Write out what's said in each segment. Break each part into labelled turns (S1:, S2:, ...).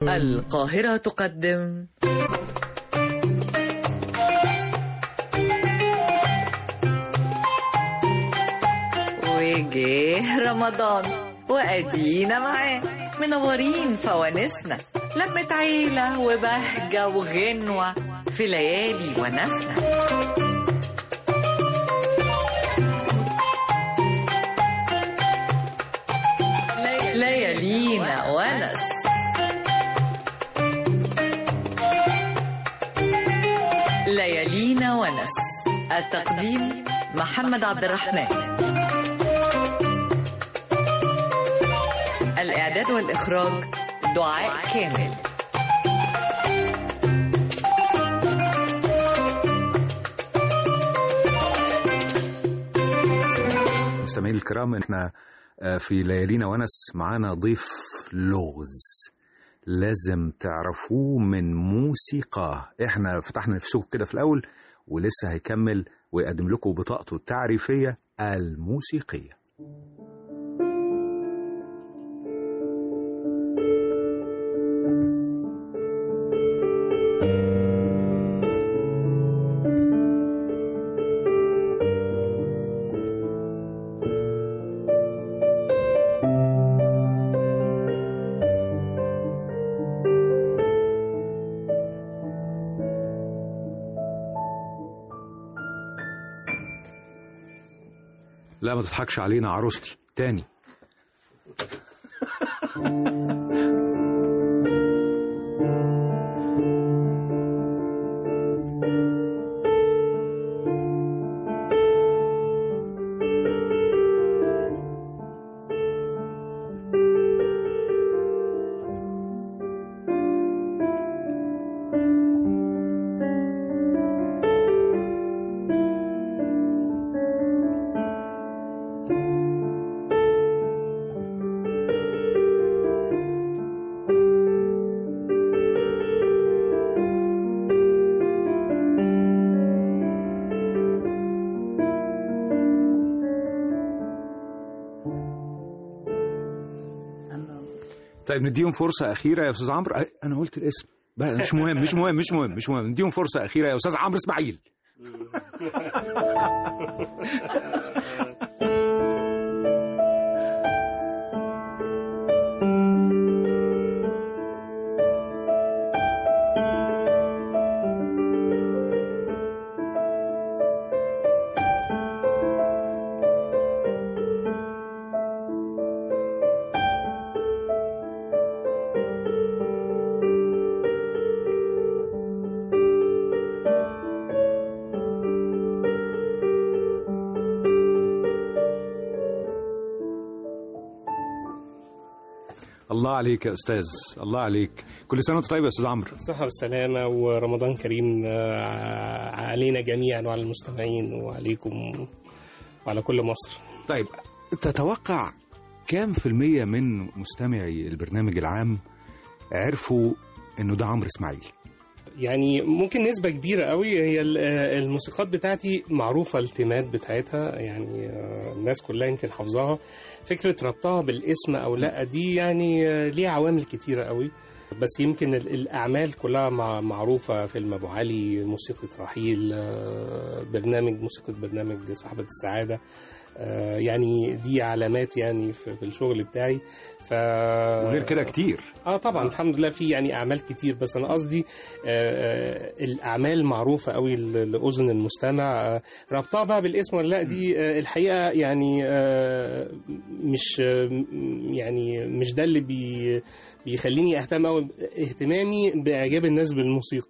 S1: القاهرة تقدم وجه رمضان وأدينا معاه منورين فوانسنا لمة عيلة وبهجة وغنوة في ليالي ونسنا ليالينا ونس ليالينا ونس التقديم محمد عبد الرحمن الإعداد والإخراج دعاء كامل
S2: مستمعين الكرام احنا آه، في ليالينا ونس معانا ضيف لغز لازم تعرفوه من موسيقاه احنا فتحنا نفسكم كده في الاول ولسه هيكمل ويقدم لكم بطاقته التعريفيه الموسيقيه لا ما تضحكش علينا عروستي تاني طيب نديهم فرصه اخيره يا استاذ عمرو أه، انا قلت الاسم بقى مش مهم مش مهم مش مهم مش مهم نديهم فرصه اخيره يا استاذ عمرو اسماعيل الله عليك يا استاذ الله عليك كل سنه وانت طيب يا استاذ عمرو
S3: الصحة والسلامة ورمضان كريم آه، علينا جميعا وعلى المستمعين وعليكم وعلى كل مصر
S2: طيب تتوقع كام في المية من مستمعي البرنامج العام عرفوا انه ده عمرو اسماعيل
S3: يعني ممكن نسبة كبيرة قوي هي ال- آه، الموسيقات بتاعتي معروفة التيمات بتاعتها يعني آه، الناس كلها يمكن حافظاها فكرة ربطها بالاسم أو لا دي يعني آه، ليها عوامل كتيرة قوي بس يمكن ال- الأعمال كلها مع- معروفة فيلم أبو علي موسيقى رحيل آه، برنامج موسيقى برنامج صاحبة السعادة آه، يعني دي علامات يعني في في الشغل بتاعي ف
S2: وغير كده كتير
S3: اه طبعا الحمد لله في يعني اعمال كتير بس انا قصدي آه، آه، الاعمال معروفه قوي ل- لاذن المستمع آه، ربطها بقى بالاسم ولا لا دي آه، الحقيقه يعني آه، مش آه، يعني مش ده اللي بي بيخليني اهتم قوي اهتمامي باعجاب الناس بالموسيقى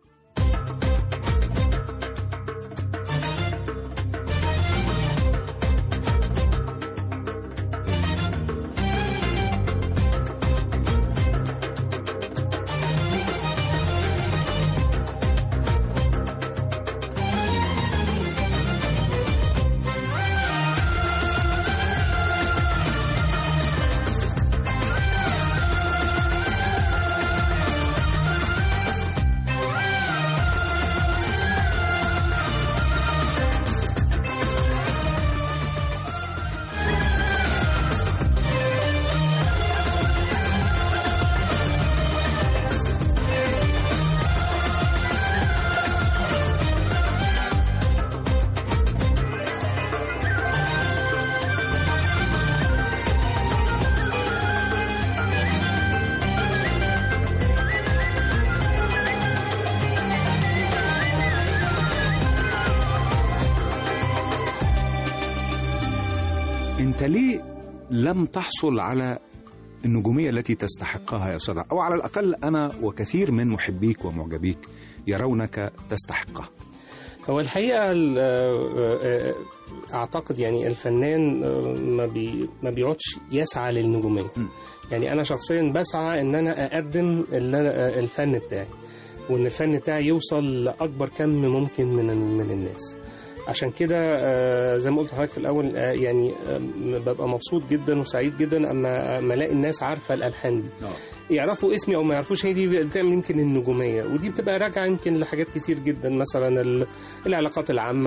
S2: انت ليه لم تحصل على النجوميه التي تستحقها يا استاذ او على الاقل انا وكثير من محبيك ومعجبيك يرونك تستحقها
S3: هو الحقيقة ال- آه، آه، أعتقد يعني الفنان آه، ما بي ما بيقعدش يسعى للنجومية
S2: م.
S3: يعني أنا شخصيا بسعى إن أنا أقدم اللي أنا- آه، الفن بتاعي وإن الفن بتاعي يوصل لأكبر كم ممكن من من الناس عشان كده آه، زي ما قلت لحضرتك في الأول آه، يعني آه، ببقى مبسوط جدا وسعيد جدا أما أما ألاقي الناس عارفة الألحان دي يعرفوا اسمي او ما يعرفوش هي دي بتعمل يمكن النجوميه ودي بتبقى راجعه يمكن لحاجات كتير جدا مثلا ال- العلاقات العامه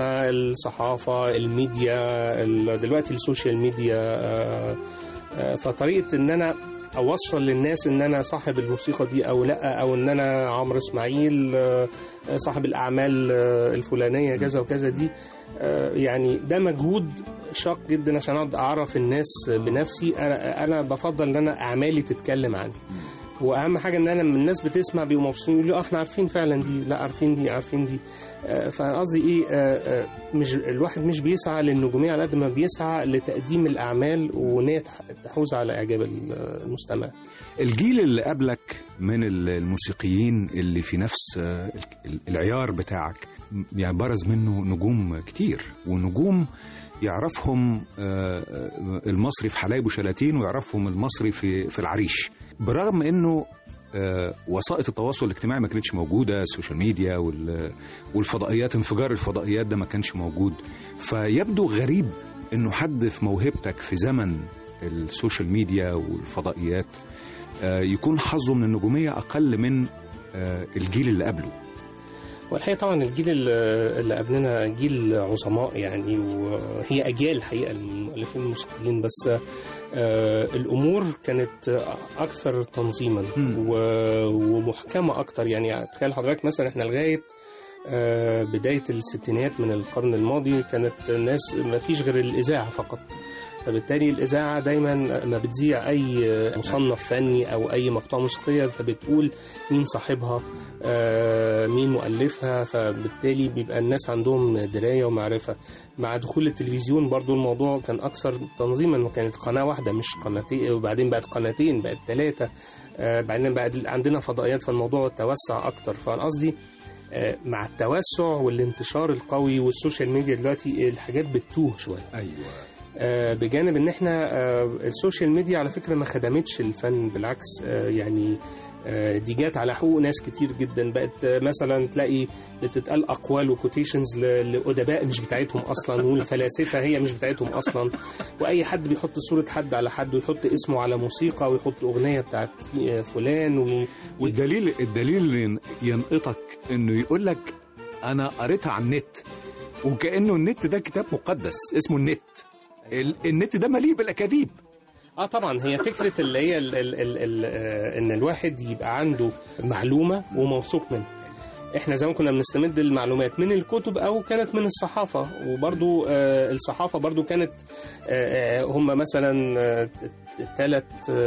S3: الصحافه الميديا ال- دلوقتي السوشيال ميديا آه، آه، فطريقه ان انا اوصل للناس ان انا صاحب الموسيقى دي او لا او ان انا عمرو اسماعيل آه، صاحب الاعمال آه، الفلانيه كذا وكذا دي آه، يعني ده مجهود شاق جدا عشان اقعد اعرف الناس بنفسي انا انا بفضل ان انا اعمالي تتكلم عني واهم حاجه ان انا لما الناس بتسمع بيبقوا مبسوطين يقولوا اه احنا عارفين فعلا دي لا عارفين دي عارفين دي آه، فانا قصدي ايه آه، آه، مش الواحد مش بيسعى للنجوميه على قد ما بيسعى لتقديم الاعمال وان هي تح- تحوز على اعجاب المستمع
S2: الجيل اللي قبلك من الموسيقيين اللي في نفس آه، العيار بتاعك يعني برز منه نجوم كتير ونجوم يعرفهم آه، آه، المصري في حلايب وشلاتين ويعرفهم المصري في في العريش برغم انه آه، وسائط التواصل الاجتماعي ما كانتش موجوده السوشيال ميديا وال- والفضائيات انفجار الفضائيات ده ما كانش موجود فيبدو غريب انه حد في موهبتك في زمن السوشيال ميديا والفضائيات آه، يكون حظه من النجوميه اقل من آه، الجيل اللي قبله
S3: والحقيقه طبعا الجيل اللي اللي قبلنا جيل عظماء يعني وهي اجيال الحقيقه المؤلفين الموسيقيين بس آه، الامور كانت اكثر تنظيما
S2: مم.
S3: و- ومحكمه اكتر يعني تخيل حضرتك مثلا احنا لغايه آه، بدايه الستينات من القرن الماضي كانت الناس ما فيش غير الاذاعه فقط فبالتالي الإذاعة دايما ما بتذيع أي مصنف فني أو أي مقطوعة موسيقية فبتقول مين صاحبها آه، مين مؤلفها فبالتالي بيبقى الناس عندهم دراية ومعرفة مع دخول التلفزيون برضو الموضوع كان أكثر تنظيما كانت قناة واحدة مش قناتين وبعدين بقت قناتين بقت ثلاثة بعدين بقى عندنا فضائيات فالموضوع توسع أكتر فأنا قصدي آه، مع التوسع والانتشار القوي والسوشيال ميديا دلوقتي الحاجات بتتوه شويه
S2: ايوه
S3: آه، بجانب ان احنا آه، السوشيال ميديا على فكره ما خدمتش الفن بالعكس آه، يعني آه، دي جات على حقوق ناس كتير جدا بقت آه، مثلا تلاقي بتتقال اقوال وكوتيشنز لادباء مش بتاعتهم اصلا والفلاسفه هي مش بتاعتهم اصلا واي حد بيحط صوره حد على حد ويحط اسمه على موسيقى ويحط اغنيه بتاعت في- فلان وي...
S2: والدليل الدليل اللي ينقطك انه يقول لك انا قريتها على النت وكانه النت ده كتاب مقدس اسمه النت ال- النت ده مليء بالاكاذيب
S3: اه طبعا هي فكره اللي هي ال ال ال ال آه، ان الواحد يبقى عنده معلومه وموثوق منها احنا زمان كنا بنستمد المعلومات من الكتب او كانت من الصحافه وبرضو آه، الصحافه برضو كانت آه، آه، هم مثلا ثلاث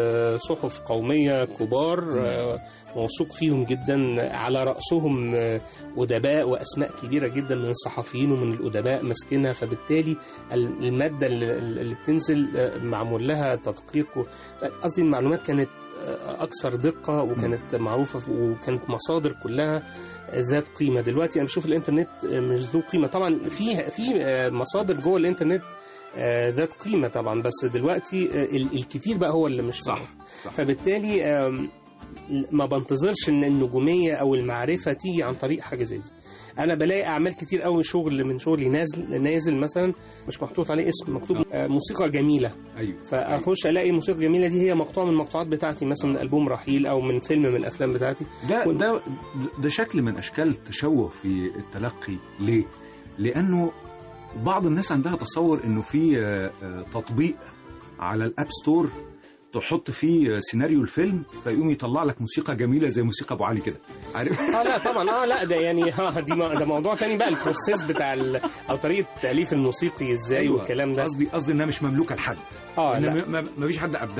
S3: صحف قوميه كبار آه، موثوق فيهم جدا على راسهم آه، ادباء واسماء كبيره جدا من الصحفيين ومن الادباء ماسكينها فبالتالي الماده اللي اللي بتنزل آه، معمول لها تدقيق و- قصدي المعلومات كانت آه، اكثر دقه وكانت معروفه ف- وكانت مصادر كلها ذات قيمه دلوقتي انا بشوف الانترنت آه، مش ذو قيمه طبعا في في آه، مصادر جوه الانترنت آه، ذات قيمه طبعا بس دلوقتي آه، ال- الكتير بقى هو اللي مش صح,
S2: صح.
S3: فبالتالي آم، ما بنتظرش ان النجوميه او المعرفه تيجي عن طريق حاجه زي دي انا بلاقي اعمال كتير قوي شغل من شغلي نازل نازل مثلا مش محطوط عليه اسم مكتوب آه، موسيقى جميله
S2: ايوه
S3: فاخش الاقي الموسيقى الجميله دي هي مقطوعه من المقطوعات بتاعتي مثلا من البوم رحيل او من فيلم من الافلام بتاعتي
S2: ده
S3: وال-
S2: ده ده شكل من اشكال التشوه في التلقي ليه؟ لانه بعض الناس عندها تصور انه في آه، آه، تطبيق على الاب ستور تحط فيه آه، سيناريو الفيلم فيقوم يطلع لك موسيقى جميله زي موسيقى ابو علي كده عارف
S3: اه لا طبعا اه لا ده يعني اه دي ما- ده موضوع تاني بقى البروسيس بتاع ال- او طريقه التاليف الموسيقي ازاي
S2: أيوة.
S3: والكلام ده
S2: قصدي قصدي انها مش مملوكه لحد
S3: اه
S2: إن
S3: لا
S2: ما- ما ما فيش حد ابدعها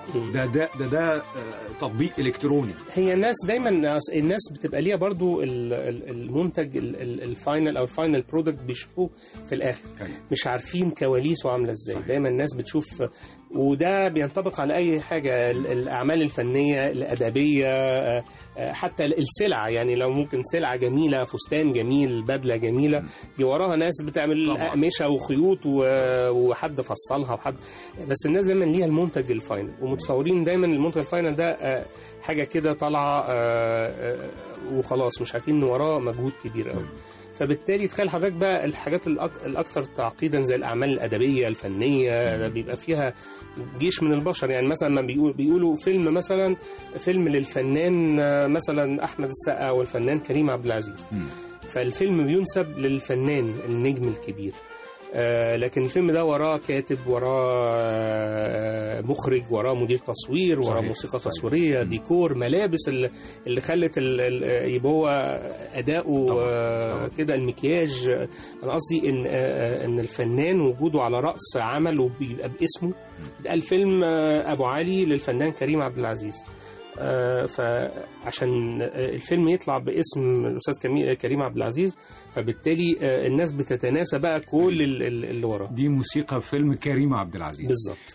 S2: ده ده ده, ده آه، تطبيق الكتروني
S3: هي الناس دايما الناس بتبقى ليها برضو ال- ال- المنتج ال- ال- الفاينل او الفاينل برودكت بيشوفوه في الاخر
S2: أيوة.
S3: مش عارفين كواليسه عامله ازاي
S2: صحيح.
S3: دايما الناس بتشوف وده بينطبق على اي حاجه ال- الاعمال الفنيه الادبيه آه، آه، حتى السلع يعني لو ممكن سلعه جميله فستان جميل بدله جميله دي وراها ناس بتعمل
S2: طبعاً.
S3: اقمشه وخيوط و- وحد فصلها وحد بس الناس دايما ليها المنتج الفاينل ومتصورين دايما المنتج الفاينل ده آه، حاجه كده طالعه آه، آه، وخلاص مش عارفين ان وراه مجهود كبير قوي فبالتالي تخيل حضرتك بقى الحاجات الأك- الاكثر تعقيدا زي الاعمال الادبيه الفنيه ده بيبقى فيها جيش من البشر يعني مثلا ما بيقول بيقولوا فيلم مثلا فيلم للفنان آه، مثلا احمد السقا والفنان كريم عبد العزيز
S2: مم.
S3: فالفيلم بينسب للفنان النجم الكبير آه لكن الفيلم ده وراه كاتب وراه آه مخرج وراه مدير تصوير وراه
S2: صحيح،
S3: موسيقى
S2: صحيح.
S3: تصويريه
S2: مم.
S3: ديكور ملابس اللي, اللي خلت ال- ال- يبقى هو اداؤه
S2: طبعاً،
S3: آه
S2: طبعاً.
S3: كده المكياج آه، انا قصدي ان آه آه، ان الفنان وجوده على راس عمل وبيبقى باسمه ده الفيلم آه ابو علي للفنان كريم عبد العزيز آه، فعشان آه، الفيلم يطلع باسم الاستاذ كمي- كريم عبد العزيز فبالتالي آه، الناس بتتناسى بقى كل ال- ال- اللي وراه
S2: دي موسيقى فيلم كريم عبد العزيز
S3: بالظبط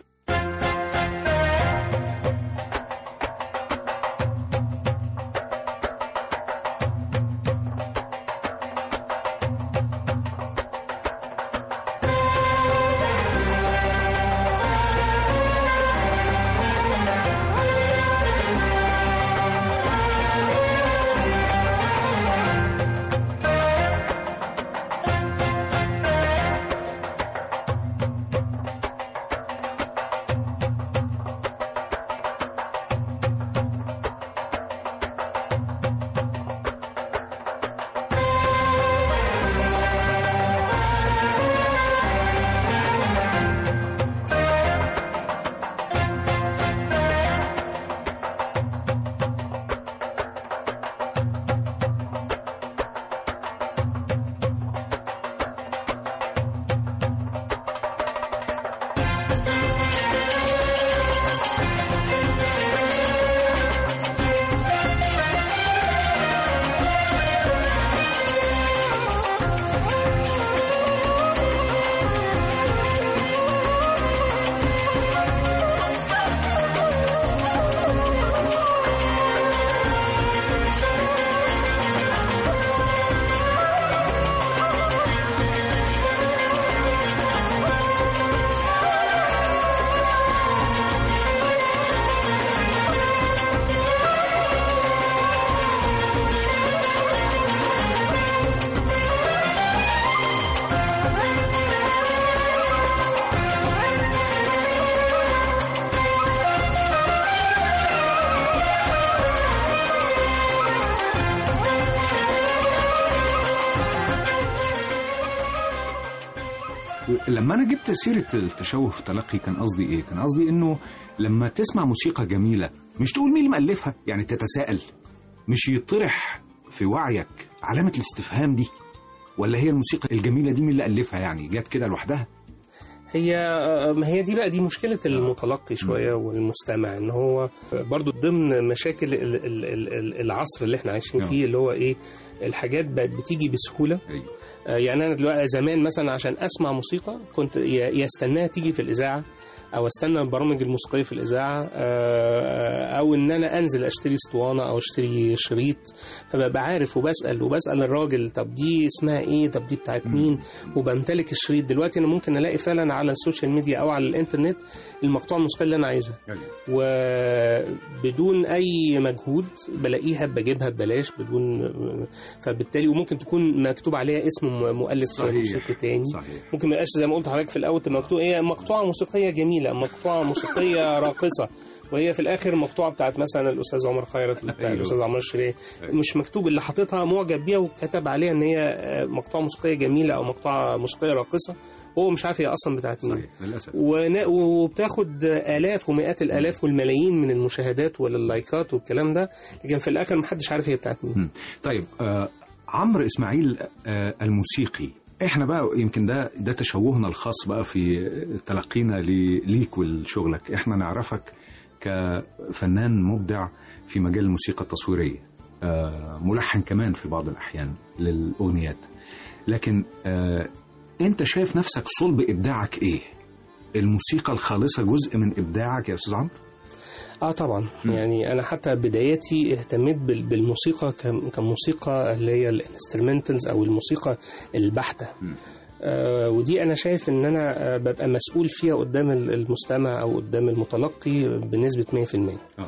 S2: لما انا جبت سيره التشوه في التلقي كان قصدي ايه كان قصدي انه لما تسمع موسيقى جميله مش تقول مين اللي مؤلفها يعني تتساءل مش يطرح في وعيك علامه الاستفهام دي ولا هي الموسيقى الجميله دي مين اللي الفها يعني جت كده لوحدها
S3: هي ما هي دي بقى دي مشكلة المتلقي شوية والمستمع ان هو برضو ضمن مشاكل ال- ال- ال- العصر اللي احنا عايشين
S2: نعم.
S3: فيه اللي هو ايه الحاجات بقت بتيجي بسهولة
S2: ايوه
S3: آه، يعني انا دلوقتي زمان مثلا عشان اسمع موسيقى كنت ي- يستناها تيجي في الاذاعه او استنى البرامج الموسيقيه في الاذاعه آه، او ان انا انزل اشتري اسطوانه او اشتري شريط فببقى عارف وبسال وبسال الراجل طب دي اسمها ايه طب دي بتاعت مين وبمتلك الشريط دلوقتي انا ممكن الاقي فعلا على السوشيال ميديا او على الانترنت المقطوعه الموسيقيه اللي انا عايزها
S2: ايوه
S3: وبدون اي مجهود بلاقيها بجيبها ببلاش بدون فبالتالي وممكن تكون مكتوب عليها اسم مؤلف
S2: صحيح.
S3: موسيقي تاني
S2: صحيح
S3: ممكن ما يبقاش زي ما قلت لحضرتك في الاول تبقى مكتوب هي مقطوعه موسيقيه جميله مقطوعه موسيقيه راقصه وهي في الاخر مقطوعه بتاعت مثلا الاستاذ عمر خيرت بتاع
S2: أيوه.
S3: الاستاذ عمر الشريعي
S2: أيوه.
S3: مش مكتوب اللي حاططها معجب بيها وكتب عليها ان هي آه، مقطوعه موسيقيه جميله او مقطوعه موسيقيه راقصه هو مش عارف هي اصلا بتاعت مين
S2: صحيح للاسف
S3: ون- وبتاخد آلاف ومئات الآلاف والملايين من المشاهدات واللايكات والكلام ده لكن في الآخر محدش عارف هي بتاعت مين
S2: مم. طيب آه عمرو اسماعيل آه الموسيقي احنا بقى يمكن ده ده تشوهنا الخاص بقى في تلقينا ل- ليك ولشغلك احنا نعرفك كفنان مبدع في مجال الموسيقى التصويريه آه، ملحن كمان في بعض الاحيان للاغنيات لكن آه، انت شايف نفسك صلب ابداعك ايه الموسيقى الخالصه جزء من ابداعك يا استاذ عمرو
S3: اه طبعا
S2: مم.
S3: يعني انا حتى بداياتي اهتميت بال- بالموسيقى كم- كموسيقى اللي هي الانسترومنتالز او الموسيقى البحته
S2: مم.
S3: آه ودي انا شايف ان انا آه ببقى مسؤول فيها قدام ال- المستمع او قدام المتلقي بنسبه 100%
S2: آه.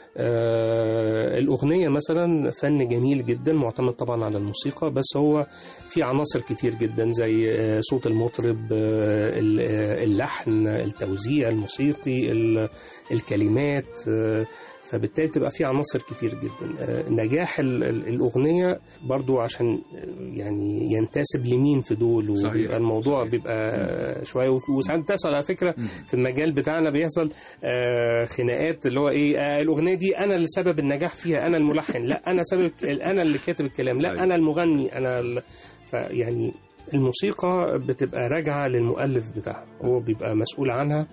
S3: آه الأغنية مثلا فن جميل جدا معتمد طبعا على الموسيقى بس هو في عناصر كتير جدا زي آه صوت المطرب آه ال- آه، اللحن التوزيع الموسيقي ال- الكلمات آه فبالتالي تبقى في عناصر كتير جدا آه نجاح ال- ال- الأغنية برضو عشان آه، يعني ينتسب لمين في دول
S2: صحيح.
S3: وبيبقى الموضوع
S2: صحيح.
S3: بيبقى شوية وف- وساعات بتحصل على فكرة في المجال بتاعنا بيحصل آه، خناقات اللي هو ايه آه، الاغنيه دي انا اللي سبب النجاح فيها انا الملحن لا انا سبب انا اللي كاتب الكلام لا
S2: أيوة.
S3: انا المغني انا ال... فيعني الموسيقى بتبقى راجعه للمؤلف بتاعها هو بيبقى مسؤول عنها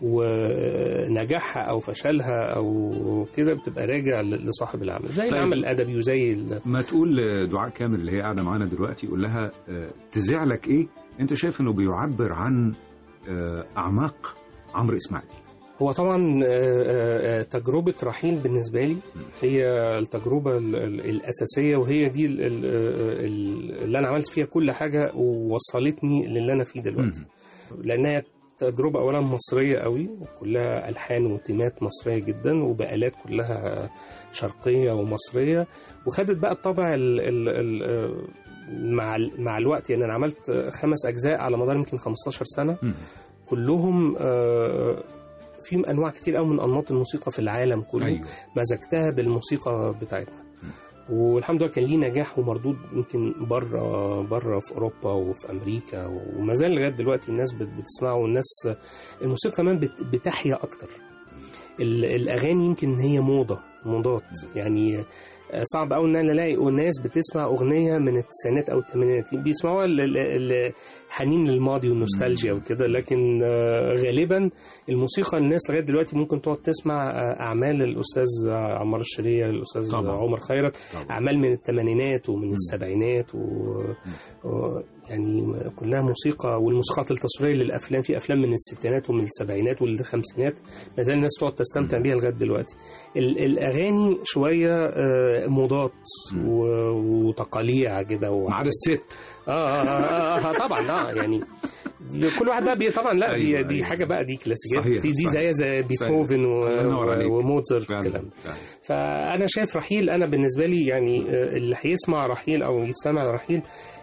S3: ونجاحها او فشلها او كده بتبقى راجع ل- لصاحب العمل زي
S2: طيب.
S3: العمل الادبي وزي ال...
S2: ما تقول لدعاء كامل اللي هي قاعده معانا دلوقتي قول لها آه، تزعلك ايه انت شايف انه بيعبر عن آه، اعماق عمرو اسماعيل
S3: هو طبعا آه، آه، آه، تجربة رحيل بالنسبة لي هي التجربة ال- ال- الأساسية وهي دي ال- ال- ال- اللي أنا عملت فيها كل حاجة ووصلتني للي أنا فيه دلوقتي لأنها تجربة أولا مصرية قوي وكلها ألحان وتيمات مصرية جدا وبآلات كلها شرقية ومصرية وخدت بقى الطابع ال ال ال مع ال- مع الوقت يعني أنا عملت خمس أجزاء على مدار يمكن 15 سنة
S2: مم.
S3: كلهم آه، فيهم انواع كتير قوي من انماط الموسيقى في العالم كله
S2: ايوه
S3: مزجتها بالموسيقى بتاعتنا والحمد لله كان ليه نجاح ومردود يمكن بره بره في اوروبا وفي امريكا وما زال لغايه دلوقتي الناس بت- بتسمعه والناس الموسيقى كمان بت- بتحيا اكتر ال- الاغاني يمكن هي موضه موضات يعني آه، صعب قوي ان انا الاقي ناس بتسمع اغنيه من التسعينات او الثمانينات بيسمعوها ال- ال- ال- حنين للماضي والنوستالجيا وكده لكن آه، غالبا الموسيقى الناس لغايه دلوقتي ممكن تقعد تسمع آه، اعمال الاستاذ عمار الشريه الاستاذ
S2: طبعا.
S3: عمر خيرت
S2: طبعا.
S3: اعمال من الثمانينات ومن السبعينات و... و... يعني كلها موسيقى والموسيقات التصويريه للافلام في افلام من الستينات ومن السبعينات والخمسينات ما زال الناس تقعد تستمتع بيها لغايه دلوقتي ال... الاغاني شويه آه، موضات و... وتقاليع كده و...
S2: ما عدا الست
S3: آه, آه, آه, آه, اه طبعا اه يعني دي كل واحد بقى بي طبعا لا دي
S2: أيوة،
S3: دي
S2: أيوة.
S3: حاجه بقى دي كلاسيكيات
S2: صحيح،
S3: دي, دي
S2: صحيح.
S3: زي زي بيتهوفن و...
S2: الله ينور عليك.
S3: و... وموتزارت
S2: فعلا
S3: والكلام ده
S2: فعلا.
S3: فانا شايف رحيل انا بالنسبه لي يعني آه، اللي هيسمع رحيل او يستمع لرحيل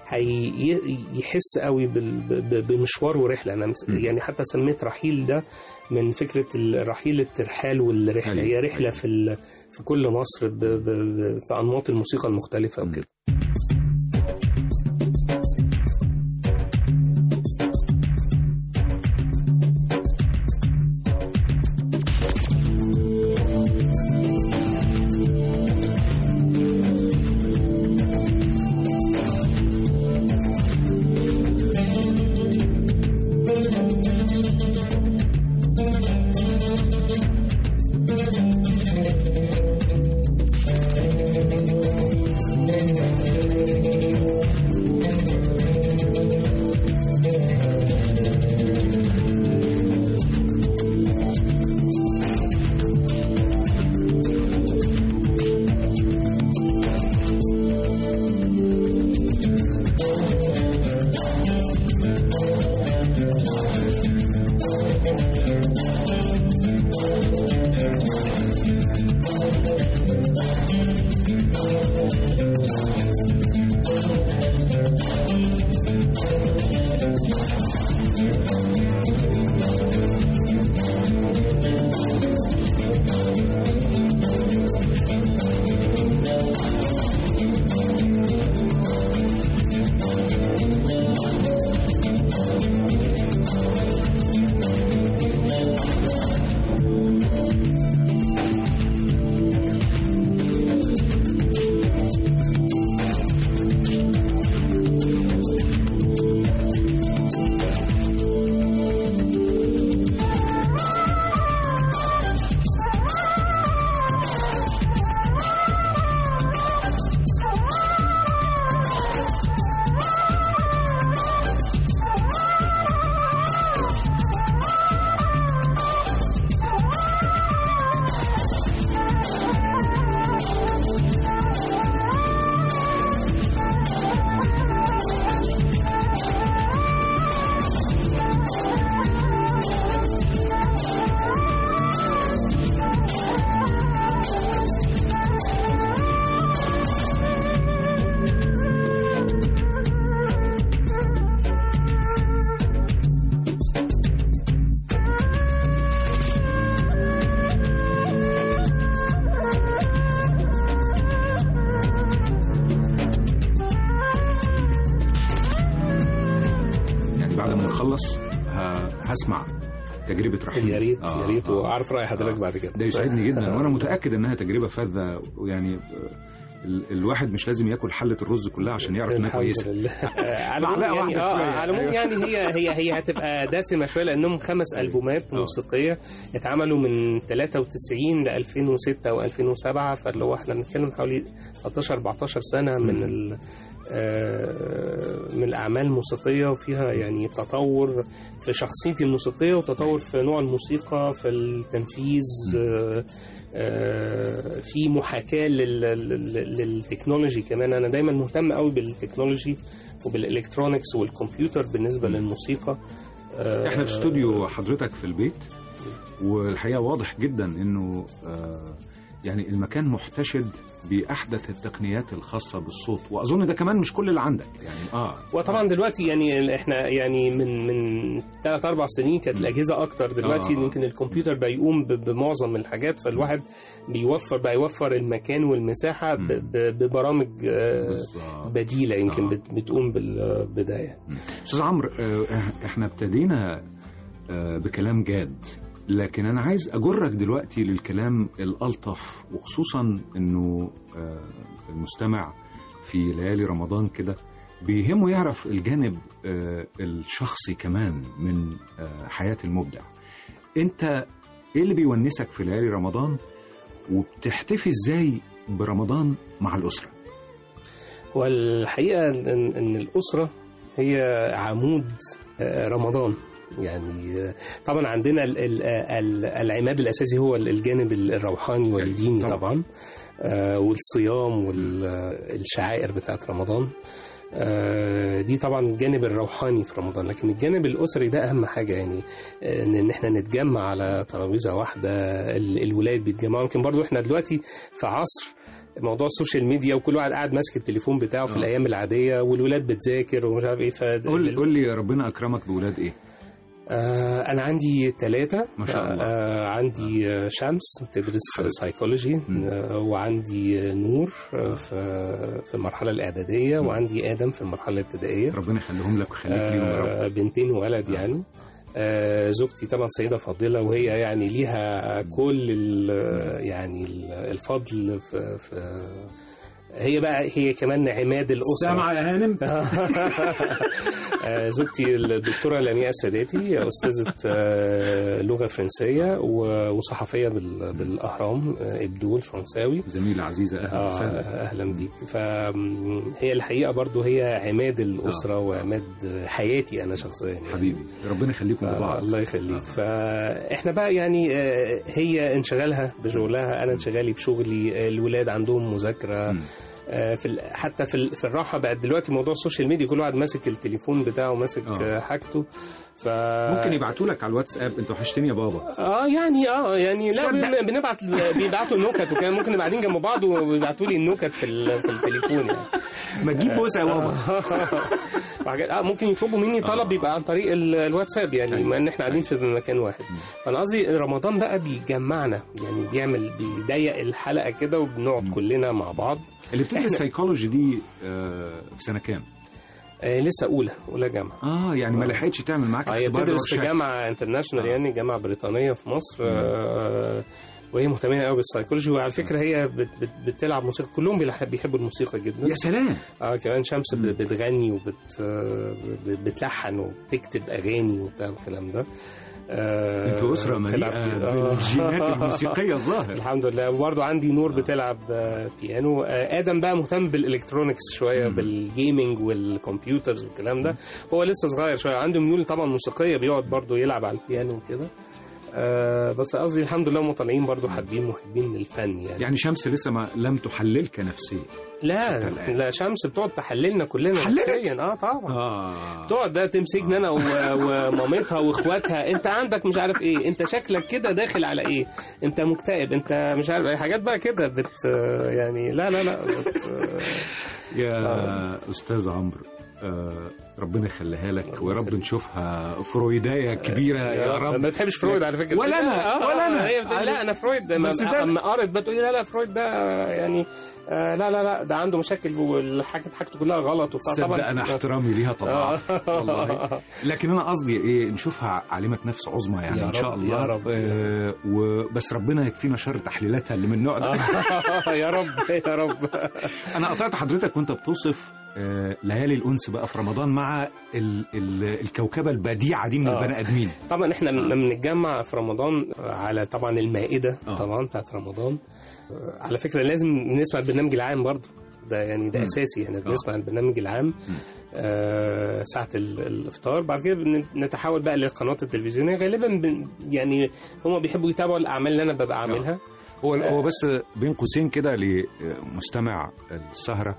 S3: هيحس قوي بال- ب- ب- بمشوار ورحله انا مس-
S2: م.
S3: يعني حتى سميت رحيل ده من فكره الرحيل الترحال والرحله
S2: أيوة،
S3: هي رحله
S2: أيوة.
S3: في ال- في كل مصر ب- ب- ب- في انماط الموسيقى المختلفه
S2: م.
S3: وكده
S2: نخلص ه- هسمع تجربه رحيل
S3: يا ريت
S2: آه،
S3: يا ريت
S2: آه.
S3: واعرف راي حضرتك بعد كده
S2: ده يسعدني جدا وانا متاكد انها تجربه فذه ويعني آه، ال- الواحد مش لازم ياكل حله الرز كلها عشان يعرف انها
S3: الحمد
S2: كويسه
S3: لله آه، على العموم
S2: معلقة
S3: يعني
S2: واحدة
S3: اه
S2: كفاية.
S3: على العموم
S2: أيوة.
S3: يعني هي هي هي هتبقى دسمه شويه لانهم خمس البومات
S2: آه.
S3: موسيقيه اتعملوا من 93 ل 2006 او 2007 فاللي هو احنا بنتكلم حوالي 13 14 سنه من ال آه، من الاعمال الموسيقيه وفيها يعني تطور في شخصيتي الموسيقيه وتطور في نوع الموسيقى في التنفيذ آه، آه، في محاكاه لل- لل- للتكنولوجي كمان انا دايما مهتم قوي بالتكنولوجي وبالالكترونكس والكمبيوتر بالنسبه للموسيقى آه،
S2: احنا في استوديو حضرتك في البيت والحقيقه واضح جدا انه آه، يعني المكان محتشد باحدث التقنيات الخاصه بالصوت واظن ده كمان مش كل اللي عندك يعني اه
S3: وطبعا دلوقتي يعني احنا يعني من من ثلاث اربع سنين كانت الاجهزه اكتر دلوقتي
S2: آه.
S3: يمكن الكمبيوتر بيقوم ب- بمعظم الحاجات فالواحد بيوفر بقى يوفر المكان والمساحه ب-
S2: مم.
S3: ب- ببرامج آه،
S2: بالظبط
S3: بديله يمكن
S2: آه.
S3: بت- بتقوم بالبدايه
S2: استاذ عمرو آه، احنا ابتدينا آه، بكلام جاد لكن انا عايز اجرك دلوقتي للكلام الالطف وخصوصا انه آه، المستمع في ليالي رمضان كده بيهمه يعرف الجانب آه، الشخصي كمان من آه، حياه المبدع انت ايه اللي بيونسك في ليالي رمضان وبتحتفي ازاي برمضان مع الاسره
S3: والحقيقه ان إن الاسره هي عمود آه، رمضان يعني آه، طبعا عندنا ال- ال- ال- العماد الاساسي هو الجانب الروحاني والديني
S2: طبعاً.
S3: طبعا آه، والصيام والشعائر بتاعت رمضان آه، دي طبعا الجانب الروحاني في رمضان لكن الجانب الاسري ده اهم حاجه يعني آه، ان إن احنا نتجمع على ترابيزه واحده ال- الولاد بيتجمعوا يمكن برضو احنا دلوقتي في عصر موضوع السوشيال ميديا وكل واحد قاعد ماسك التليفون بتاعه في
S2: آه.
S3: الايام العاديه والولاد بتذاكر ومش عارف ايه ف
S2: قول قول لي ربنا اكرمك بولاد ايه
S3: آه انا عندي ثلاثه
S2: ما شاء الله.
S3: آه عندي آه، شمس بتدرس
S2: حبيبتي.
S3: سايكولوجي
S2: مم.
S3: آه وعندي آه، نور آه، في في المرحله الاعداديه
S2: مم.
S3: وعندي ادم في المرحله الابتدائيه
S2: ربنا يخليهم لك ويخليك ليهم يا رب
S3: آه، بنتين وولد
S2: آه.
S3: يعني آه، زوجتي طبعا سيدة فاضلة وهي يعني ليها كل ال- يعني ال- الفضل في, في هي بقى هي كمان عماد الأسرة
S2: يا هانم
S3: آه، زوجتي الدكتورة لمياء الساداتي أستاذة آه، لغة فرنسية و- وصحفية بال- بالأهرام آه، إبدول فرنساوي
S2: زميلة عزيزة أهلا
S3: آه
S2: وسهلا
S3: اهلا بيك فهي الحقيقه برضو هي عماد الاسره وعماد حياتي انا شخصيا يعني.
S2: حبيبي ربنا يخليكم لبعض
S3: الله يخليك فاحنا بقى يعني آه، هي انشغالها بشغلها انا انشغالي بشغلي الولاد عندهم مذاكره
S2: مم.
S3: آه، في ال- حتى في ال- في الراحه بقت دلوقتي موضوع السوشيال ميديا كل واحد ماسك التليفون بتاعه ماسك
S2: آه.
S3: آه، حاجته ف
S2: ممكن يبعتوا لك على الواتساب انت وحشتني يا بابا
S3: اه يعني اه يعني لا
S2: صدق.
S3: بن- بنبعت بيبعتوا النكت وكان ممكن نبقى قاعدين جنب بعض وبيبعتوا لي النكت في ال- في التليفون يعني
S2: ما تجيب بوسه يا بابا
S3: وحاجات- اه ممكن يطلبوا مني طلب
S2: آه.
S3: يبقى عن طريق ال- الواتساب يعني
S2: أيوة.
S3: بما ان احنا قاعدين في مكان واحد
S2: مم.
S3: فانا قصدي رمضان بقى بيجمعنا يعني بيعمل بيضيق الحلقه كده وبنقعد
S2: مم.
S3: كلنا مع بعض
S2: اللي بتدرس
S3: إحنا-
S2: سايكولوجي دي آه، في سنه كام؟
S3: آه لسه اولى اولى جامعه
S2: اه يعني ما
S3: آه.
S2: لحقتش تعمل معاك
S3: آه، هي
S2: اختبار
S3: بتدرس في
S2: رورشاك.
S3: جامعه انترناشونال
S2: آه.
S3: يعني جامعه بريطانيه في مصر
S2: مم.
S3: آه، وهي مهتمه قوي بالسايكولوجي وعلى فكره هي بت بت بتلعب موسيقى كلهم بيلح- بيحبوا الموسيقى جدا
S2: يا سلام
S3: اه كمان شمس
S2: مم.
S3: ب- بتغني وبت آه، ب- بتلحن وبتكتب اغاني وبتاع الكلام ده آه،
S2: انتوا اسره
S3: بتلعب-
S2: مليئه
S3: آه.
S2: بالجينات الموسيقيه الظاهر
S3: الحمد لله وبرضه عندي نور
S2: آه.
S3: بتلعب آه، بيانو آه، ادم بقى مهتم بالالكترونكس شويه
S2: مم.
S3: بالجيمنج والكمبيوترز والكلام ده هو لسه صغير شويه عنده ميول طبعا موسيقيه بيقعد برضه يلعب على البيانو وكده آه بس قصدي الحمد لله هم طالعين برضه حابين محبين للفن يعني,
S2: يعني شمس لسه ما لم تحللك نفسيا
S3: لا
S2: حتى الآن.
S3: لا شمس بتقعد تحللنا كلنا
S2: حللت؟
S3: نفسيا اه طبعا
S2: اه
S3: تقعد ده تمسكني انا و- ومامتها واخواتها انت عندك مش عارف ايه انت شكلك كده داخل على ايه انت مكتئب انت مش عارف ايه حاجات بقى كده بت يعني لا لا لا بت
S2: يا استاذ عمرو آه، ربنا يخليها لك ويا رب نشوفها فرويدايه كبيره يا رب
S3: ما بتحبش فرويد على فكره
S2: ولا أنا،
S3: آه،
S2: ولا أنا.
S3: هي بتقول لا انا فرويد
S2: بس
S3: بس
S2: ده-
S3: اما قرت بتقول لا لا فرويد ده يعني آه، لا لا لا ده عنده مشاكل والحاجات حاجته كلها غلط وبتاع
S2: تصدق انا احترامي ليها طبعا والله لكن انا قصدي ايه نشوفها عالمه نفس عظمى يعني
S3: يا
S2: ان شاء
S3: رب،
S2: الله
S3: يا رب.
S2: آه وبس ربنا يكفينا شر تحليلاتها اللي من النوع ده
S3: يا رب يا رب
S2: انا قطعت حضرتك وانت بتوصف آه ليالي الانس بقى في رمضان مع ال ال الكوكبه البديعه دي من
S3: آه.
S2: البني ادمين
S3: طبعا احنا لما بنتجمع في رمضان على طبعا المائده
S2: آه.
S3: طبعا بتاعت رمضان آه، على فكره لازم نسمع البرنامج العام برضو ده يعني ده
S2: مم.
S3: اساسي احنا بنسمع البرنامج العام آه ساعه ال- الافطار بعد كده بن- نتحول بقى للقنوات التلفزيونيه غالبا بن يعني هم بيحبوا يتابعوا الاعمال اللي انا ببقى عاملها
S2: هو هو بس بين قوسين كده لمستمع السهره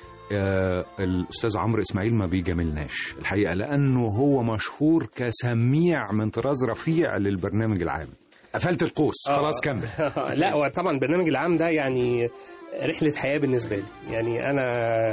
S2: آه، الاستاذ عمرو اسماعيل ما بيجاملناش الحقيقه لانه هو مشهور كسميع من طراز رفيع للبرنامج العام قفلت القوس
S3: آه.
S2: خلاص كمل
S3: لا هو طبعا البرنامج العام ده يعني رحلة حياة بالنسبة لي يعني أنا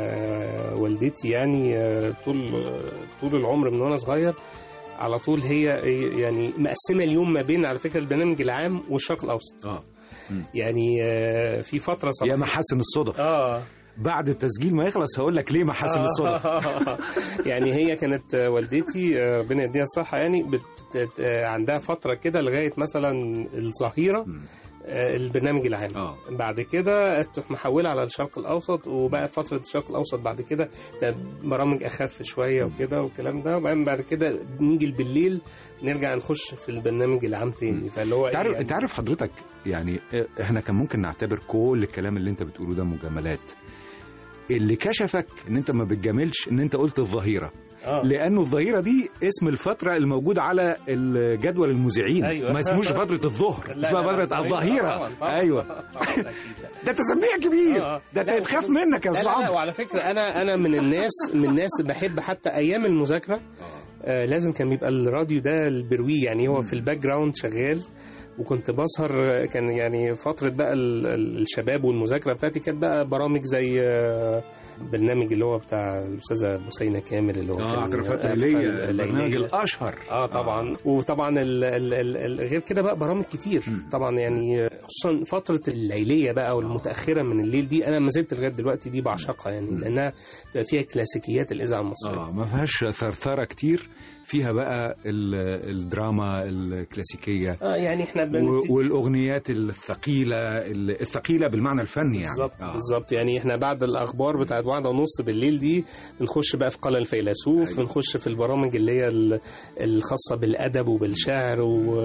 S3: والدتي يعني طول طول العمر من وأنا صغير على طول هي يعني مقسمة اليوم ما بين على فكرة البرنامج العام والشرق الأوسط
S2: اه
S3: يعني في فترة
S2: يا
S3: صباح
S2: محاسن الصدف
S3: اه
S2: بعد التسجيل ما يخلص هقول لك ليه محاسن الصدف
S3: يعني هي كانت والدتي ربنا يديها الصحة يعني بت... عندها فترة كده لغاية مثلا الظهيرة
S2: مم.
S3: البرنامج العام
S2: اه
S3: بعد كده تروح محولة على الشرق الأوسط وبقى فترة الشرق الأوسط بعد كده تبقى برامج أخف شوية وكده والكلام ده وبعدين بعد كده نيجي بالليل نرجع نخش في البرنامج العام تاني فاللي هو
S2: انت عارف
S3: يعني
S2: انت عارف حضرتك يعني احنا كان ممكن نعتبر كل الكلام اللي انت بتقوله ده مجاملات اللي كشفك ان انت ما بتجاملش ان انت قلت الظهيره
S3: آه.
S2: لانه الظهيره دي اسم الفتره الموجوده على الجدول المذيعين
S3: أيوة.
S2: ما اسموش فتره الظهر
S3: لا،
S2: اسمها
S3: لا، لا،
S2: فتره
S3: طبعاً،
S2: الظهيره
S3: طبعاً، طبعاً.
S2: ايوه
S3: طبعاً، أكيد، لا.
S2: ده تسميع كبير
S3: آه.
S2: ده
S3: لا،
S2: تخاف
S3: وكمان-
S2: منك يا
S3: لا
S2: استاذ
S3: لا لا
S2: عمرو
S3: وعلى فكرة أنا أنا من الناس من الناس بحب حتى أيام المذاكرة آه لازم كان بيبقى الراديو ده البروي يعني هو في الباك جراوند شغال وكنت بسهر آه، كان يعني فترة بقى ال- ال- الشباب والمذاكرة بتاعتي كانت بقى برامج زي آه، برنامج اللي هو بتاع الأستاذة بوسينة كامل اللي هو
S2: اه
S3: كان-
S2: اعترافات
S3: آه،
S2: ليليه
S3: أطفال
S2: البرنامج
S3: ليلية.
S2: الاشهر
S3: اه طبعا وطبعا ال ال ال ال غير كده بقى برامج كتير
S2: مم.
S3: طبعا يعني خصوصا فتره الليليه بقى والمتاخره من الليل دي انا ما زلت لغايه دلوقتي دي بعشقها يعني لانها بيبقى فيها كلاسيكيات الاذاعه المصريه
S2: اه ما فيهاش ثرثره كتير فيها بقى ال- الدراما الكلاسيكيه
S3: اه يعني احنا
S2: و-
S3: بنبتدي
S2: والاغنيات الثقيله الثقيله بالمعنى الفني يعني
S3: بالظبط
S2: آه.
S3: بالظبط يعني احنا بعد الاخبار بتاعت واحدة ونص بالليل دي بنخش بقى في قلم الفيلسوف
S2: أيوة.
S3: بنخش في البرامج اللي هي ال- الخاصه بالادب وبالشعر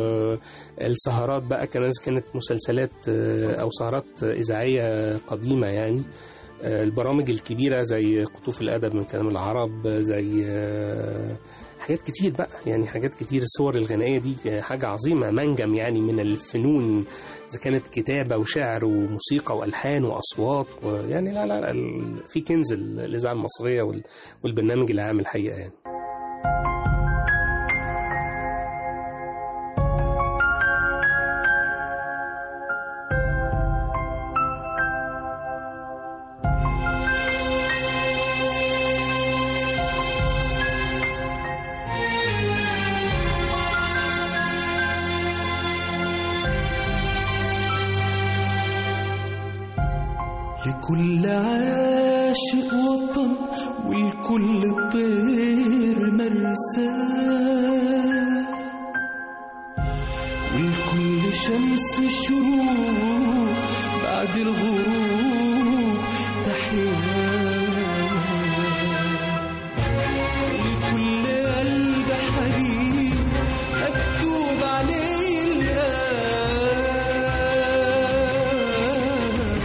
S3: والسهرات بقى كمان كانت مسلسلات آه، او سهرات اذاعيه قديمه يعني آه، البرامج الكبيره زي قطوف الادب من كلام العرب زي آه، حاجات كتير بقى يعني حاجات كتير الصور الغنائيه دي حاجه عظيمه منجم يعني من الفنون اذا كانت كتابه وشعر وموسيقى والحان واصوات ويعني لا لا, لا ال- في كنز ال- الاذاعه المصريه وال- والبرنامج العام الحقيقه يعني
S4: لكل عاشق وطن ولكل طير مرساه ولكل شمس شروق بعد الغروب تحياه لكل قلب حبيب مكتوب عليه الآن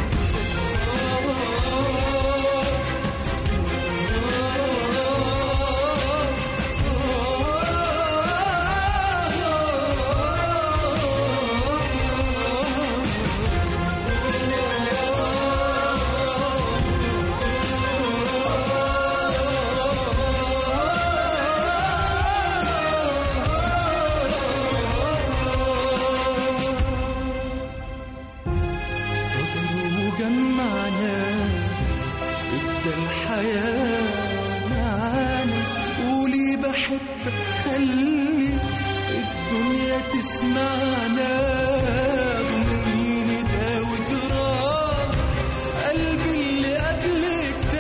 S4: قدر وجمعنا ادى الحياة معاه بحبك خلي الدنيا تسمعنا ضمنيني ده وجراح قلبي اللي قبلك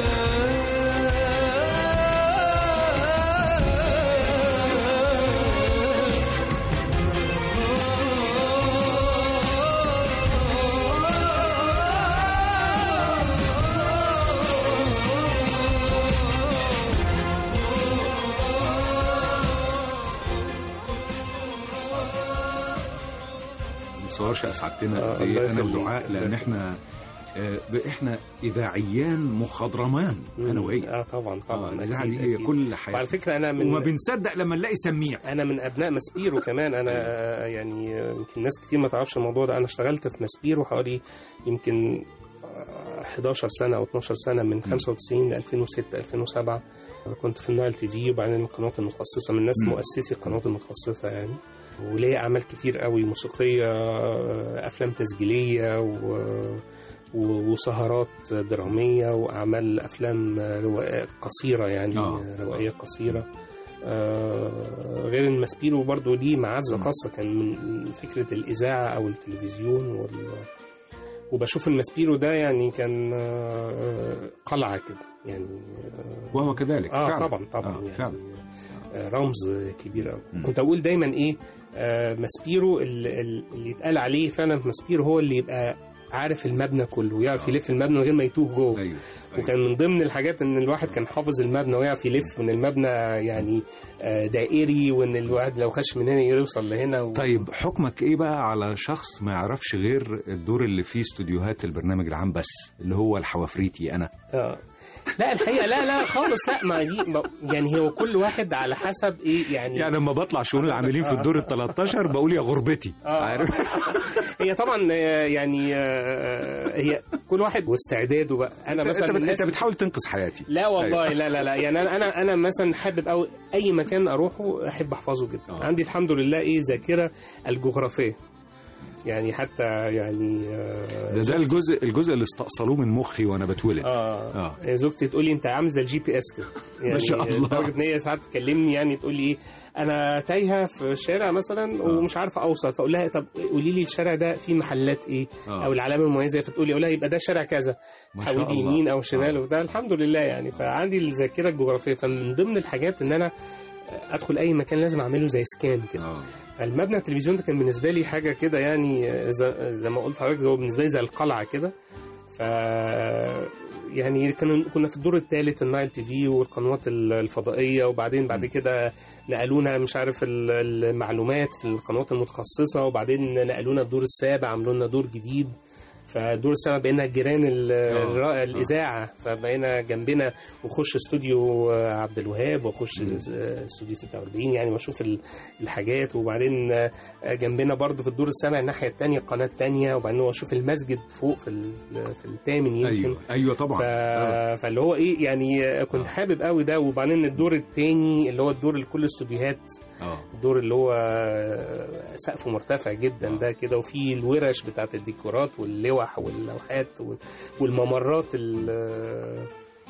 S4: ده
S2: ما تصورش اسعدتنا
S3: آه،
S2: قد إيه
S3: الله
S2: انا
S3: يخليك.
S2: ودعاء لان احنا آه، ب- احنا اذاعيان مخضرمان انا وهي
S3: اه طبعا طبعا
S2: آه، الاذاعه
S3: أكيد،
S2: دي هي
S3: أكيد.
S2: كل
S3: وعلى
S2: حياتنا
S3: فكره انا من
S2: وما بنصدق لما نلاقي سميع
S3: انا من ابناء ماسبيرو كمان انا آه، يعني آه، يمكن ناس كتير ما تعرفش الموضوع ده انا اشتغلت في ماسبيرو حوالي يمكن آه، 11 سنه او 12 سنه من 95 ل 2006 2007 كنت في النايل تي في وبعدين القنوات المتخصصه من الناس
S2: مم.
S3: مؤسسي القنوات المتخصصه يعني وليا اعمال كتير قوي موسيقيه آه، افلام تسجيليه و و- وسهرات درامية وأعمال أفلام روائية قصيرة يعني
S2: آه.
S3: روائية قصيرة آه، غير ان ماسبيرو برضو ليه معزة
S2: مم.
S3: خاصة كان من فكرة الإذاعة أو التلفزيون وال... وبشوف الماسبيرو ده يعني كان آه، قلعة كده يعني
S2: وهو كذلك
S3: اه
S2: فعلا.
S3: طبعا طبعا
S2: آه،
S3: يعني
S2: فعلا.
S3: آه، رمز كبير قوي
S2: مم.
S3: كنت اقول دايما ايه آه، ماسبيرو ال- ال- اللي يتقال عليه فعلا في ماسبيرو هو اللي يبقى عارف المبنى كله ويعرف
S2: آه.
S3: يلف المبنى من غير ما يتوه جوه
S2: ايوه
S3: وكان من ضمن الحاجات ان الواحد كان حافظ المبنى ويعرف يلف وان المبنى يعني آه، دائري وان الواحد لو خش من هنا يوصل لهنا و...
S2: طيب حكمك ايه بقى على شخص ما يعرفش غير الدور اللي فيه استوديوهات البرنامج العام بس اللي هو الحوافريتي انا
S3: آه. لا الحقيقه لا لا خالص لا ما دي ما- يعني هو كل واحد على حسب ايه يعني
S2: يعني لما بطلع شؤون العاملين في الدور ال 13 بقول يا غربتي
S3: آه.
S2: عارف
S3: هي طبعا آه، يعني آه، هي كل واحد واستعداده بقى انا مثلا
S2: انت,
S3: من
S2: بت-
S3: الناس
S2: انت بتحاول تنقذ حياتي
S3: لا والله لا لا لا يعني انا انا انا مثلا حابب أو اي مكان اروحه احب احفظه جدا
S2: آه.
S3: عندي الحمد لله ايه ذاكره الجغرافيه يعني حتى يعني آه،
S2: ده ده الجزء الجزء اللي استأصلوه من مخي وانا بتولد
S3: اه
S2: اه
S3: زوجتي تقول لي انت عامل زي الجي بي اس كده يعني
S2: شاء الله.
S3: لدرجه ان هي ساعات تكلمني يعني تقول لي ايه انا تايهه في الشارع مثلا ومش عارفه اوصل فاقول لها طب قولي لي الشارع ده فيه محلات ايه
S2: آه.
S3: او العلامه المميزه إيه؟ فتقول لي اقول لها يبقى ده شارع كذا
S2: ما شاء
S3: حودي
S2: الله.
S3: يمين او شمال
S2: آه.
S3: وده الحمد لله يعني فعندي الذاكره الجغرافيه فمن ضمن الحاجات ان انا ادخل اي مكان لازم اعمله زي سكان كده
S2: اه
S3: فالمبنى التلفزيون ده كان بالنسبه لي حاجه كده يعني زي, زي ما قلت لحضرتك هو بالنسبه لي زي القلعه كده ف يعني كان كنا في الدور الثالث النايل تي في والقنوات ال- الفضائيه وبعدين بعد كده نقلونا مش عارف ال- المعلومات في القنوات المتخصصه وبعدين نقلونا الدور السابع عملوا لنا دور جديد فالدور السابع بقينا جيران ال- الر- الاذاعه فبقينا جنبنا وخش استوديو عبد الوهاب واخش استوديو 46 يعني واشوف ال- الحاجات وبعدين آه، جنبنا برضو في الدور السابع الناحيه الثانيه قناه ثانيه وبعدين اشوف المسجد فوق في ال- في الثامن يمكن
S2: ايوه ايوه طبعا
S3: ف...
S2: آه.
S3: فاللي هو ايه يعني كنت
S2: آه.
S3: حابب قوي ده وبعدين الدور الثاني اللي هو الدور اللي كل استوديوهات
S2: اه
S3: الدور اللي هو سقفه مرتفع جدا ده كده وفي الورش بتاعت الديكورات واللوح واللوحات وال- والممرات ال-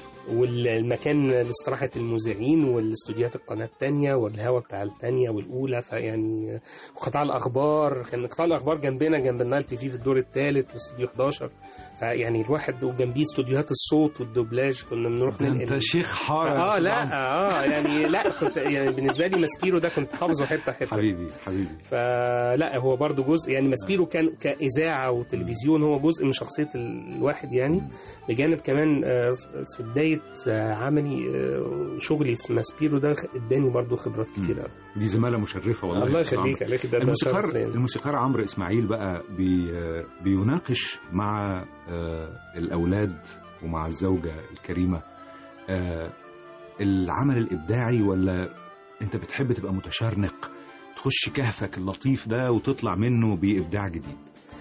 S3: والمكان لاستراحة المذيعين والاستوديوهات القناة التانية والهوا بتاع التانية والأولى فيعني وقطاع الأخبار كان قطاع الأخبار جنبنا جنب النايل تي في في الدور الثالث في استوديو 11 فيعني الواحد وجنبيه استوديوهات الصوت والدوبلاج كنا بنروح
S2: ده انت
S3: ننقل
S2: شيخ حاره يا
S3: اه
S2: أستاذ
S3: لا
S2: عمرو.
S3: اه يعني لا كنت يعني بالنسبه لي ماسبيرو ده كنت حافظه حته حته
S2: حبيبي حبيبي
S3: فلا هو برضو جزء يعني ماسبيرو كان كاذاعه وتلفزيون هو جزء من شخصيه ال- الواحد يعني بجانب كمان آه، في بدايه آه، عملي آه، شغلي في ماسبيرو ده اداني برضو خبرات كتير قوي
S2: دي زماله مشرفه والله
S3: الله
S2: يا أستاذ عمرو.
S3: يخليك عليك ده ده
S2: الموسيقار
S3: شرف ليا.
S2: الموسيقار عمرو اسماعيل بقى بي بيناقش مع آه، الاولاد ومع الزوجه الكريمه آه، العمل الابداعي ولا انت بتحب تبقى متشرنق تخش كهفك اللطيف ده وتطلع منه بابداع جديد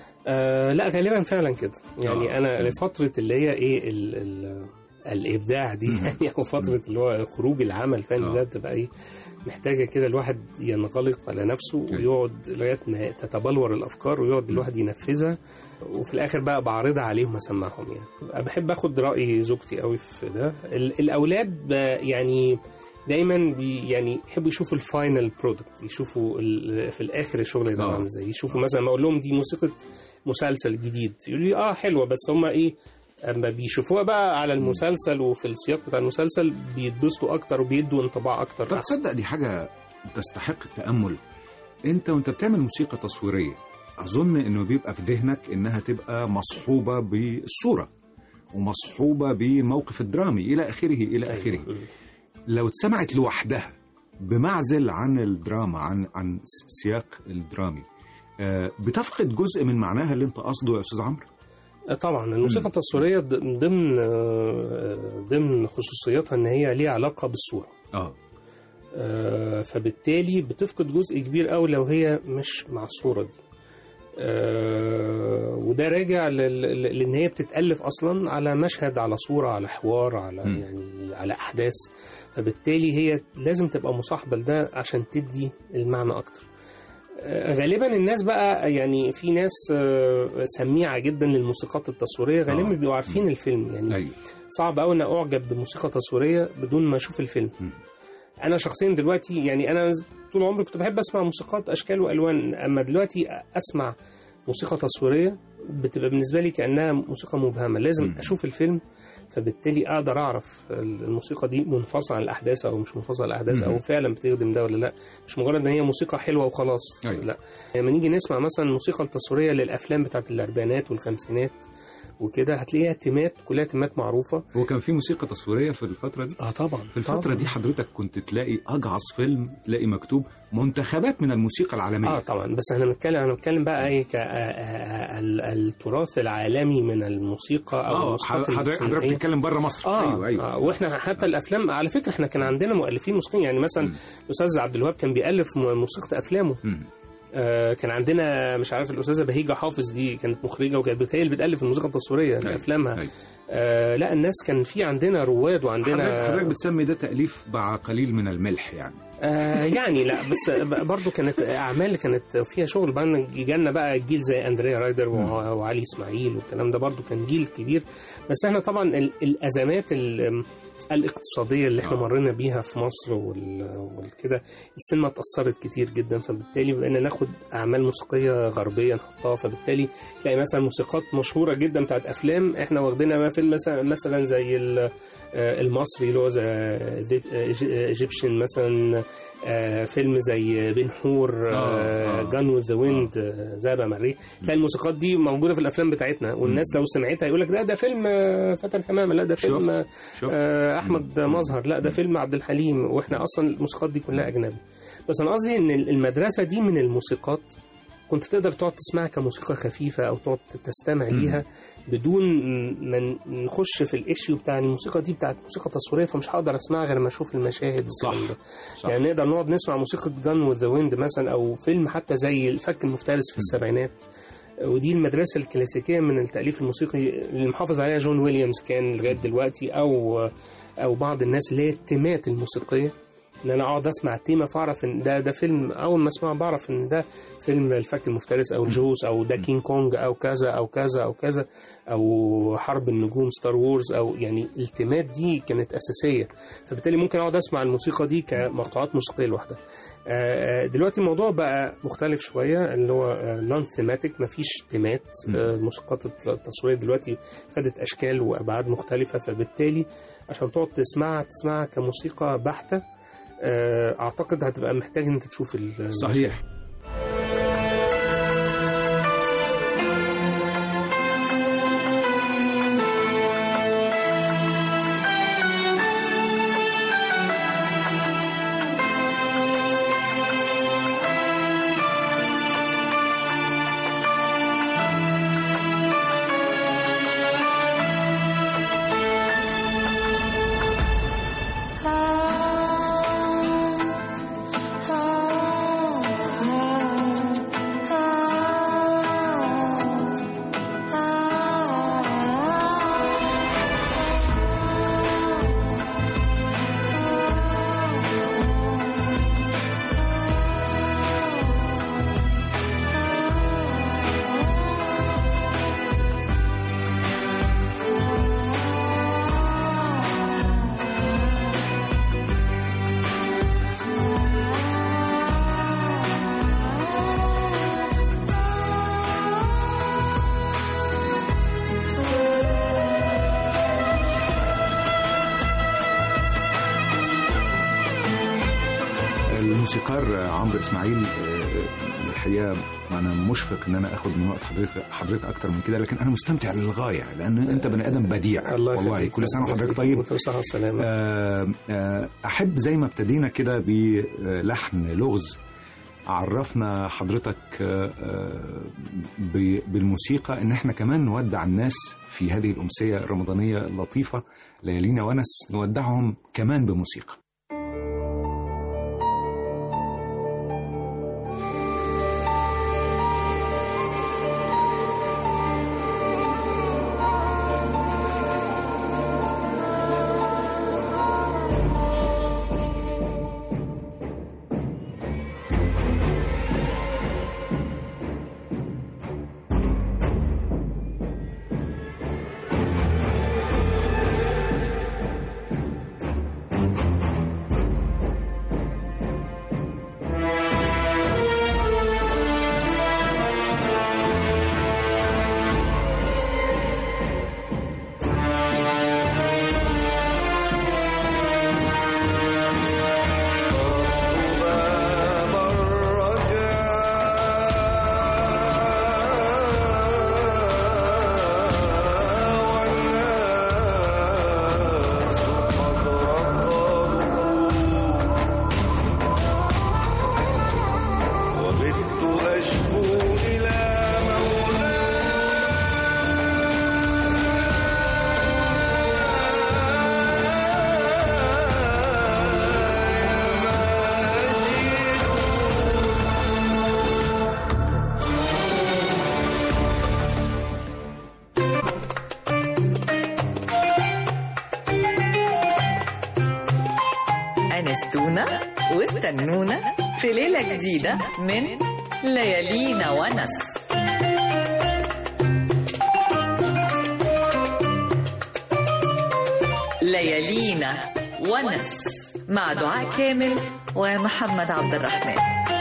S3: آه لا غالبا فعلا كده يعني
S2: آه.
S3: انا لفتره اللي هي ايه ال ال الابداع دي يعني او فتره اللي هو خروج العمل فاهم
S2: آه.
S3: ده بتبقى ايه محتاجه كده الواحد ينغلق على نفسه
S2: أيوة.
S3: ويقعد لغايه ما تتبلور الافكار ويقعد الواحد ينفذها وفي الاخر بقى بعرضها عليهم اسمعهم يعني أنا بحب اخد راي زوجتي قوي في ده ال- الاولاد ب- يعني دايما بي يعني يحبوا يشوفوا الفاينل برودكت يشوفوا ال- في الاخر الشغل ده
S2: آه.
S3: عامل ازاي يشوفوا مثلا ما اقول لهم دي موسيقى مسلسل جديد يقولوا لي اه حلوه بس هم ايه اما بيشوفوها بقى على المسلسل وفي السياق بتاع المسلسل بيتبسطوا اكتر وبيدوا انطباع اكتر
S2: طب
S3: احسن
S2: تصدق دي حاجة تستحق التأمل انت وانت بتعمل موسيقى تصويرية اظن انه بيبقى في ذهنك انها تبقى مصحوبة بالصورة ومصحوبة بالموقف الدرامي الى اخره الى
S3: أيوة.
S2: اخره لو اتسمعت لوحدها بمعزل عن الدراما عن عن سياق الدرامي آه، بتفقد جزء من معناها اللي انت قصده يا استاذ عمرو
S3: آه، طبعا الموسيقى التصويريه ض- ضمن آه، ضمن خصوصياتها ان هي ليها علاقه بالصوره
S2: اه
S3: آه، فبالتالي بتفقد جزء كبير قوي لو هي مش مع الصوره دي آه، وده راجع لل- لل- لان هي بتتالف اصلا على مشهد على صوره على حوار على
S2: م.
S3: يعني على احداث فبالتالي هي لازم تبقى مصاحبه لده عشان تدي المعنى اكتر آه، غالبا الناس بقى يعني في ناس آه، سميعه جدا للموسيقات التصويريه غالبا
S2: آه.
S3: بيبقوا عارفين الفيلم يعني
S2: ايوه
S3: صعب قوي ان اعجب بموسيقى تصويريه بدون ما اشوف الفيلم
S2: م.
S3: انا شخصيا دلوقتي يعني انا طول عمري كنت بحب اسمع موسيقات اشكال والوان اما دلوقتي اسمع موسيقى تصويريه بتبقى بالنسبه لي كانها موسيقى مبهمه لازم
S2: م.
S3: اشوف الفيلم فبالتالي اقدر اعرف الموسيقى دي منفصله عن الاحداث او مش منفصله عن الاحداث
S2: م.
S3: او فعلا بتخدم ده ولا لا مش مجرد ان هي موسيقى حلوه وخلاص
S2: أيوة.
S3: لا لما نيجي نسمع مثلا الموسيقى التصويريه للافلام بتاعت الاربعينات والخمسينات وكده هتلاقيها تيمات كلها تيمات معروفه
S2: هو كان في موسيقى تصويريه في الفتره دي
S3: اه طبعا
S2: في الفترة
S3: طبعاً.
S2: دي حضرتك كنت تلاقي أجعص فيلم تلاقي مكتوب منتخبات من الموسيقى العالمية
S3: اه طبعا بس احنا بنتكلم انا بنتكلم بقى ايه ك آه، آه، ال- التراث العالمي من الموسيقى او
S2: اه
S3: الموسيقى
S2: حضرتك حضرتك
S3: الثنائية.
S2: بتتكلم بره مصر
S3: اه
S2: ايوه ايوه
S3: آه واحنا حتى الافلام على فكره احنا كان عندنا مؤلفين موسيقيين يعني مثلا
S2: مم.
S3: الاستاذ عبد الوهاب كان بيالف م- موسيقى افلامه
S2: مم.
S3: آه كان عندنا مش عارف الاستاذه بهيجه حافظ دي كانت مخرجه وكانت هي اللي بتالف الموسيقى التصويريه
S2: أيوة.
S3: لافلامها
S2: أيوة.
S3: آه لا الناس كان في عندنا رواد
S2: حضرتك
S3: وعندنا
S2: حضرتك بتسمي ده تأليف مع قليل من الملح يعني
S3: آه يعني لا بس ب- برضو كانت اعمال كانت فيها شغل بقى جالنا بقى جيل زي اندريا رايدر وع- وعلي اسماعيل والكلام ده برضو كان جيل كبير بس احنا طبعا ال- الازمات ال- الاقتصاديه اللي احنا
S2: آه.
S3: مرينا بيها في مصر وال- والكده السينما اتاثرت كتير جدا فبالتالي بقينا ناخد اعمال موسيقيه غربيه نحطها فبالتالي تلاقي مثلا موسيقات مشهوره جدا بتاعت افلام احنا واخدينها بقى فيلم مثلا مثلا زي ال- آه، المصري اللي هو زي ايجيبشن مثلا آه، فيلم زي بن حور
S2: آه، آه.
S3: جان وذ ذا ويند ذهب مع الريح تلاقي الموسيقات دي موجوده في الافلام بتاعتنا والناس لو سمعتها يقول لك لا ده فيلم آه، فاتن حمامه لا ده فيلم
S2: شفت
S3: آه،
S2: شفت
S3: آه، احمد مظهر لا ده فيلم عبد الحليم واحنا اصلا الموسيقات دي كلها اجنبي بس انا قصدي ان المدرسه دي من الموسيقات كنت تقدر تقعد تسمعها كموسيقى خفيفه او تقعد تستمع
S2: مم.
S3: ليها بدون ما نخش في الايشيو بتاع الموسيقى دي بتاعت موسيقى تصويريه فمش هقدر اسمعها غير لما اشوف المشاهد
S2: صح.
S3: والكلام ده.
S2: صح.
S3: يعني نقدر نقعد نسمع موسيقى جان وذ ذا ويند مثلا او فيلم حتى زي الفك المفترس في السبعينات ودي المدرسه الكلاسيكيه من التاليف الموسيقي اللي محافظ عليها جون ويليامز كان لغايه دلوقتي او او بعض الناس اللي هي التيمات الموسيقيه ان انا اقعد اسمع التيمه فاعرف ان ده ده فيلم اول ما اسمعه بعرف ان ده فيلم الفك المفترس او الجوس او ده كينج كونج او كذا او كذا او كذا او حرب النجوم ستار وورز او يعني التيمات دي كانت اساسيه فبالتالي ممكن اقعد اسمع الموسيقى دي كمقطوعات موسيقيه لوحدها آه، آه، دلوقتي الموضوع بقى مختلف شويه اللي هو نون ثيماتيك مفيش تيمات
S2: م.
S3: آه، الموسيقات التصويريه دلوقتي خدت اشكال وابعاد مختلفه فبالتالي عشان تقعد تسمعها تسمعها كموسيقى بحته آه، اعتقد هتبقى محتاج ان انت تشوف ال-
S2: صحيح
S4: Ah, ah,
S2: الموسيقار عمرو اسماعيل آه، الحقيقه انا مشفق ان انا اخد من وقت حضرتك حضرتك اكتر من كده لكن انا مستمتع للغايه لان انت بني ادم بديع
S3: الله
S2: والله
S3: يخليك.
S2: كل سنه وحضرتك طيب
S3: وانت بصحة والسلامة
S2: آه، آه، احب زي ما ابتدينا كده بلحن لغز عرفنا حضرتك آه، آه، ب- بالموسيقى ان احنا كمان نودع الناس في هذه الامسيه الرمضانيه اللطيفه ليالينا ونس نودعهم كمان بموسيقى
S4: وبت أشكو إلى
S1: أنستونا واستنونا في ليلة جديدة من ليالينا ونس ليالينا ونس مع دعاء كامل ومحمد عبد الرحمن